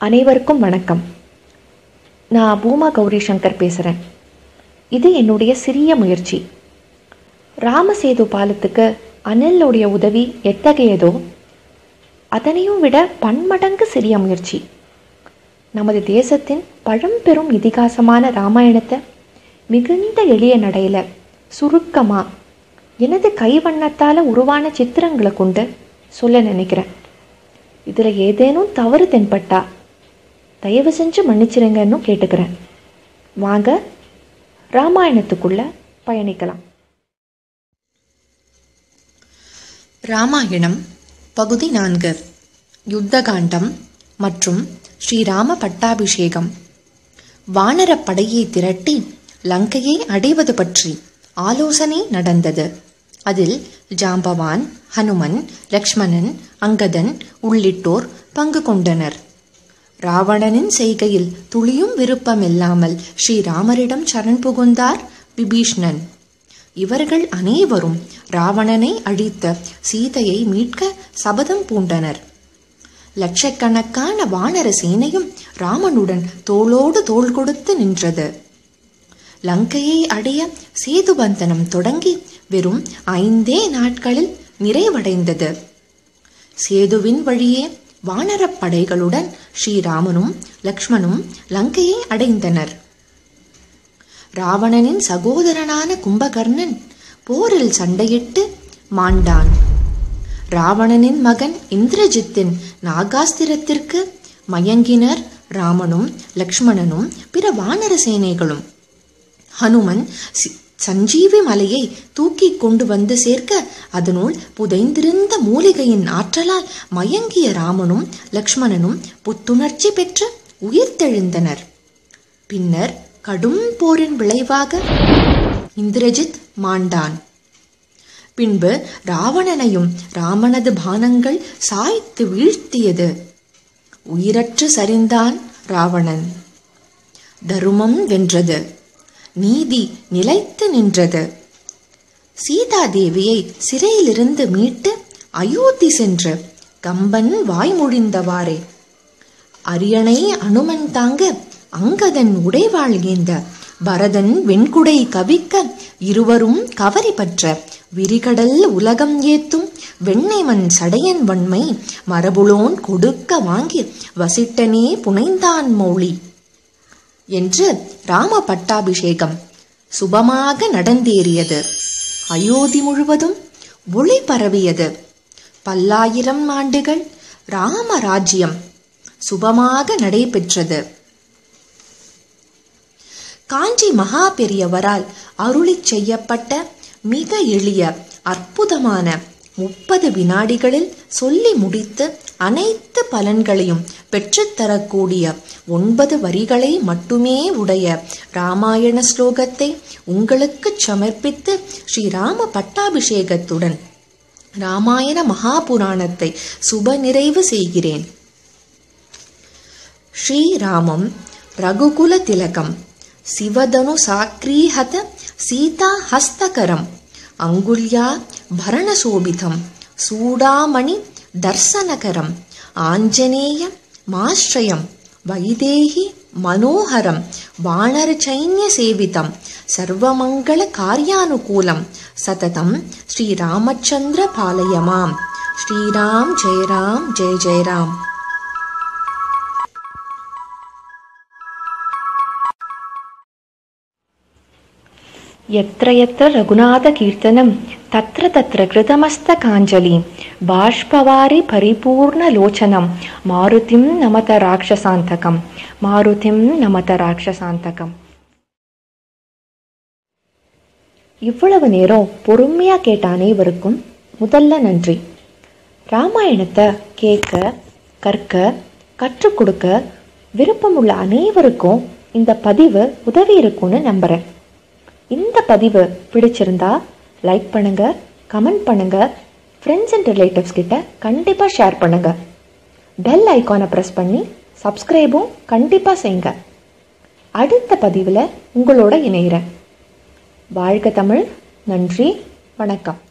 அனைவருக்கும் வணக்கம் நான் பூமா கௌரி சங்கர் பேசுகிறேன் இது என்னுடைய சிறிய முயற்சி ராமசேது பாலத்துக்கு அனிலோடைய உதவி எத்தகையதோ அதனையும் விட பன்மடங்கு சிறிய முயற்சி நமது தேசத்தின் பழம்பெரும் இதிகாசமான ராமாயணத்தை மிகுந்த எளிய நடையில் சுருக்கமாக எனது கைவண்ணத்தால் உருவான சித்திரங்களை கொண்டு சொல்ல நினைக்கிறேன் இதில் ஏதேனும் தவறு தென்பட்டா தயவு செஞ்சு மன்னிச்சிருங்கன்னு கேட்டுக்கிறேன் வாங்க ராமாயணத்துக்குள்ள பயணிக்கலாம் ராமாயணம் பகுதி நான்கு யுத்தகாண்டம் மற்றும் ஸ்ரீராம பட்டாபிஷேகம் வானரப் படையை திரட்டி லங்கையை அடைவது பற்றி ஆலோசனை நடந்தது அதில் ஜாம்பவான் ஹனுமன் லக்ஷ்மணன் அங்கதன் உள்ளிட்டோர் பங்கு கொண்டனர் ராவணனின் செய்கையில் துளியும் விருப்பமில்லாமல் ஸ்ரீராமரிடம் சரண் புகுந்தார் விபீஷ்ணன் இவர்கள் அனைவரும் ராவணனை அழித்த சீதையை மீட்க சபதம் பூண்டனர் லட்சக்கணக்கான வானர சேனையும் ராமனுடன் தோளோடு தோள் கொடுத்து நின்றது லங்கையை அடைய சேதுபந்தனம் தொடங்கி வெறும் ஐந்தே நாட்களில் நிறைவடைந்தது சேதுவின் வழியே வானரப் படைகளுடன் ஸ்ரீராமனும் லக்ஷ்மணும் லங்கையை அடைந்தனர் ராவணனின் சகோதரனான கும்பகர்ணன் போரில் சண்டையிட்டு மாண்டான் ராவணனின் மகன் இந்திரஜித்தின் நாகாஸ்திரத்திற்கு மயங்கினர் ராமனும் லக்ஷ்மணனும் பிற வானர சேனைகளும் ஹனுமன் சி- சஞ்சீவி மலையை தூக்கி கொண்டு வந்து சேர்க்க அதனுள் புதைந்திருந்த மூலிகையின் ஆற்றலால் மயங்கிய ராமனும் லக்ஷ்மணனும் புத்துணர்ச்சி பெற்று உயிர்த்தெழுந்தனர் பின்னர் கடும் போரின் விளைவாக இந்திரஜித் மாண்டான் பின்பு ராவணனையும் ராமனது பானங்கள் சாய்த்து வீழ்த்தியது உயிரற்று சரிந்தான் ராவணன் தருமம் வென்றது நீதி நிலைத்து நின்றது சீதாதேவியை சிறையிலிருந்து மீட்டு அயோத்தி சென்று கம்பன் வாய்மொழிந்தவாறே அரியணை அனுமன் தாங்க அங்கதன் உடைவாள் ஏந்த பரதன் வெண்குடை கவிக்க இருவரும் கவரி பற்ற விரிகடல் உலகம் ஏத்தும் வெண்ணைமன் சடையன் வன்மை மரபுளோன் கொடுக்க வாங்கி வசிட்டனே புனைந்தான் மௌழி என்று ராம பட்டாபிஷேகம் சுபமாக நடந்தேறியது அயோத்தி முழுவதும் ஒளி பரவியது பல்லாயிரம் ஆண்டுகள் ராம ராஜ்யம் சுபமாக நடைபெற்றது காஞ்சி மகா பெரியவரால் அருளிச் செய்யப்பட்ட மிக எளிய அற்புதமான முப்பது வினாடிகளில் சொல்லி முடித்து அனைத்து பலன்களையும் பெற்றுத்தரக்கூடிய ஒன்பது வரிகளை மட்டுமே உடைய ராமாயண ஸ்லோகத்தை உங்களுக்குச் சமர்ப்பித்து ஸ்ரீராம பட்டாபிஷேகத்துடன் ராமாயண மகாபுராணத்தை சுப நிறைவு செய்கிறேன் ஸ்ரீராமம் ரகுகுல திலகம் சிவதனு சாக்ரீஹத சீதா ஹஸ்தகரம் அங்குல்யா பரணசோபிதம் சூடாமணி தர்சனகரம் ஆஞ்சநேய மாஸ்ரயம் வைதேகி மனோகரம் வானரச்சைன்ய சேவிதம் சர்வமங்கள காரியானுகூலம் சததம் ஸ்ரீராமச்சந்திர பாலயமாம் ஸ்ரீராம் ஜெய ராம் ஜெய ஜெய ராம் यत्र यत्र रघुनाथकीर्तनं तत्र तत्र कृतमस्तकाञ्जलिं बाष्पवारि परिपूर्णलोचनं मारुतिं नमत राक्षसान्तकं मारुतिं नमत राक्षसान्तकम् இவ்வளவு நேரம் பொறுமையா கேட்ட அனைவருக்கும் முதல்ல நன்றி ராமாயணத்தை கேட்க கற்க கற்றுக் கொடுக்க விருப்பமுள்ள அனைவருக்கும் இந்த பதிவு உதவி இருக்கும்னு நம்புறேன் இந்த பதிவு பிடிச்சிருந்தா லைக் பண்ணுங்க கமெண்ட் பண்ணுங்க ஃப்ரெண்ட்ஸ் அண்ட் ரிலேட்டிவ்ஸ் கிட்ட கண்டிப்பாக ஷேர் பண்ணுங்க பெல் ஐகானை ப்ரெஸ் பண்ணி சப்ஸ்கிரைபும் கண்டிப்பாக செய்யுங்க அடுத்த பதிவில் உங்களோட இணைகிறேன் வாழ்க தமிழ் நன்றி வணக்கம்